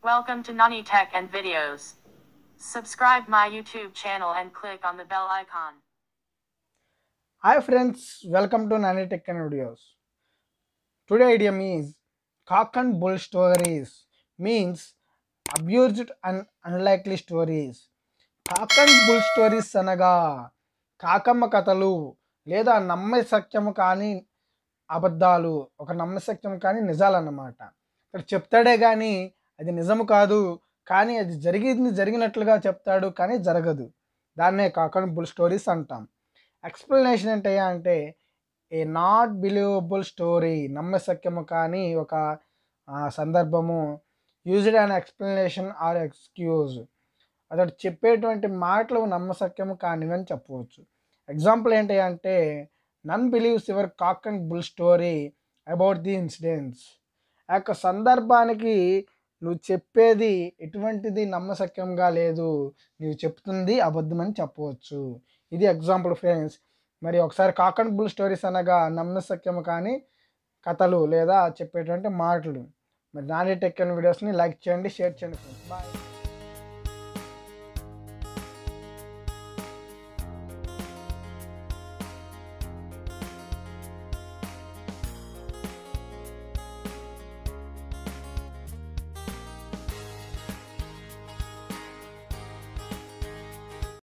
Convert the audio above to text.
Welcome to Nani Tech and Videos. Subscribe my YouTube channel and click on the bell icon. Hi friends, welcome to Nani Tech and Videos. Today idiom is cock and bull stories means abused and unlikely stories. Cock and bull stories అనగా కాకమ్మ కథలు లేదా నమ్మే సత్యము కానీ అబద్ధాలు ఒక నమ్మే సత్యం కానీ నిజాలన్నమాట ఇక్కడ చెప్తాడే కానీ అది నిజము కాదు కానీ అది జరిగింది జరిగినట్లుగా చెప్తాడు కానీ జరగదు దాన్నే కాక్ అండ్ బుల్ స్టోరీస్ అంటాం ఎక్స్ప్లెనేషన్ ఏంటయ్యా అంటే ఏ నాట్ బిలీవబుల్ స్టోరీ నమ్మశక్యము కానీ ఒక ఆ, సందర్భము used an explanation or excuse అతడు చెప్పేటువంటి మాటలు నమ్మశక్యము కానివని చెప్పవచ్చు ఎగ్జాంపుల్ ఏంటి అంటే none believes your cock and bull story about the incidents ఆ యొక్క సందర్భానికి నువ్వు చెప్పేది ఎటువంటిది నమ్మశక్యంగా లేదు నువ్వు చెప్తుంది అబద్ధమని చెప్పవచ్చు ఇది ఎగ్జాంపుల్ ఫ్రెండ్స్ మరి ఒకసారి కాక్ అండ్ బుల్ స్టోరీస్ అనగా నమ్మశక్యము కానీ కథలు లేదా చెప్పేటువంటి మాటలు మరి నాని టెక్ వీడియోస్ని లైక్ చేయండి షేర్ చేయండి ఫ్రెండ్స్ బాయ్